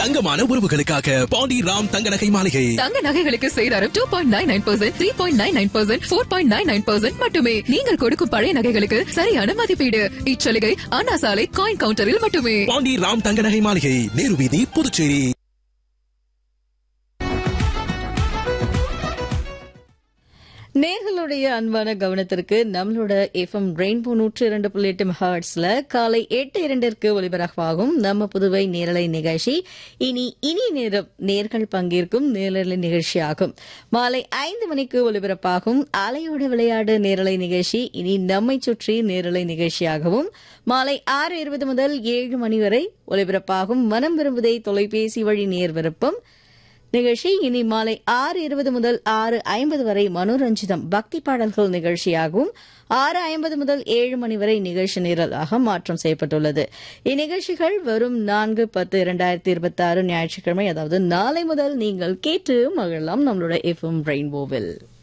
தங்கமான உறவுகளுக்காக பாண்டி ராம் தங்க நகை மாளிகை தங்க நகைகளுக்கு சேதாரம் two point nine nine percent three point nine nine percent four point nine nine percent மட்டுமே நீங்கள் கொடுக்கும் பழைய நகைகளுக்கு சரியான மதிப்பீடு இச்சலுகை அண்ணா சாலை காயின் கவுண்டரில் மட்டுமே பாண்டி ராம் தங்க நகை மாளிகை நேரு வீதி புதுச்சேரி நேர்களுடைய அன்பான கவனத்திற்கு நம்மளோட எஃப்எம் ரெயின்போ நூற்று இரண்டு புள்ளி எட்டு ஹார்ட்ஸ்ல காலை எட்டு இரண்டிற்கு ஒலிபரப்பாகும் நம்ம புதுவை நேரலை நிகழ்ச்சி இனி இனி நேரம் நேர்கள் பங்கேற்கும் நேரலை நிகழ்ச்சியாகும் மாலை ஐந்து மணிக்கு ஒலிபரப்பாகும் அலையோட விளையாடு நேரலை நிகழ்ச்சி இனி நம்மை சுற்றி நேரலை நிகழ்ச்சியாகவும் மாலை ஆறு இருபது முதல் ஏழு மணி வரை ஒலிபரப்பாகும் மனம் விரும்புதை தொலைபேசி வழி நேர் விருப்பம் நிகழ்ச்சி இனி மாலை ஆறு இருபது முதல் ஆறு ஐம்பது வரை மனோரஞ்சிதம் பக்தி பாடல்கள் நிகழ்ச்சியாகவும் ஆறு ஐம்பது முதல் ஏழு மணி வரை நிகழ்ச்சி நிரலாக மாற்றம் செய்யப்பட்டுள்ளது இந்நிகழ்ச்சிகள் வரும் நான்கு பத்து இரண்டாயிரத்தி இருபத்தி ஆறு ஞாயிற்றுக்கிழமை அதாவது நாளை முதல் நீங்கள் கேட்டு மகிழலாம் நம்மளோட எஃப்எம் ரெயின்போவில்